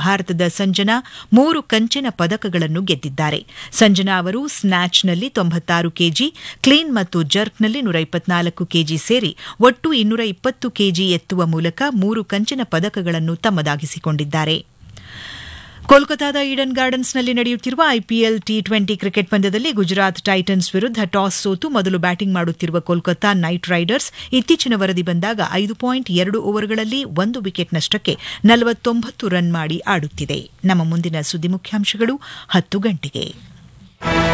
ಭಾರತದ ಸಂಜನಾ ಮೂರು ಕಂಚಿನ ಪದಕಗಳನ್ನು ಗೆದ್ದಿದ್ದಾರೆ ಸಂಜನಾ ಅವರು ಸ್ನ್ಯಾಚ್ನಲ್ಲಿ ತೊಂಬತ್ತಾರು ಕೆಜಿ ಕ್ಲೀನ್ ಮತ್ತು ಜರ್ಕ್ನಲ್ಲಿ ನೂರ ಇಪ್ಪತ್ನಾಲ್ಕು ಕೆಜಿ ಸೇರಿ ಒಟ್ಟು ಇನ್ನೂರ ಇಪ್ಪತ್ತು ಕೆಜಿ ಎತ್ತುವ ಮೂಲಕ ಮೂರು ಕಂಚಿನ ಪದಕಗಳನ್ನು ತಮ್ಮದಾಗಿಸಿಕೊಂಡಿದ್ದಾರೆ ಕೋಲ್ಕತಾದ ಈಡನ್ ಗಾರ್ಡನ್ಸ್ನಲ್ಲಿ ನಡೆಯುತ್ತಿರುವ ಐಪಿಎಲ್ ಟಿ ಟ್ವೆಂಟಿ ಕ್ರಿಕೆಟ್ ಪಂದ್ಯದಲ್ಲಿ ಗುಜರಾತ್ ಟೈಟನ್ಸ್ ವಿರುದ್ಧ ಟಾಸ್ ಸೋತು ಮೊದಲು ಬ್ಯಾಟಿಂಗ್ ಮಾಡುತ್ತಿರುವ ಕೋಲ್ಕತಾ ನೈಟ್ ರೈಡರ್ಸ್ ಇತ್ತೀಚಿನ ವರದಿ ಬಂದಾಗ ಐದು ಪಾಯಿಂಟ್ ಎರಡು ಓವರ್ಗಳಲ್ಲಿ ಒಂದು ವಿಕೆಟ್ ನಷ್ಟಕ್ಕೆ ನಲವತ್ತೊಂಬತ್ತು ರನ್ ಮಾಡಿ ಆಡುತ್ತಿದೆ ನಮ್ಮ ಮುಂದಿನ ಸುದ್ದಿ ಮುಖ್ಯಾಂಶಗಳು ಹತ್ತು ಗಂಟೆಗೆ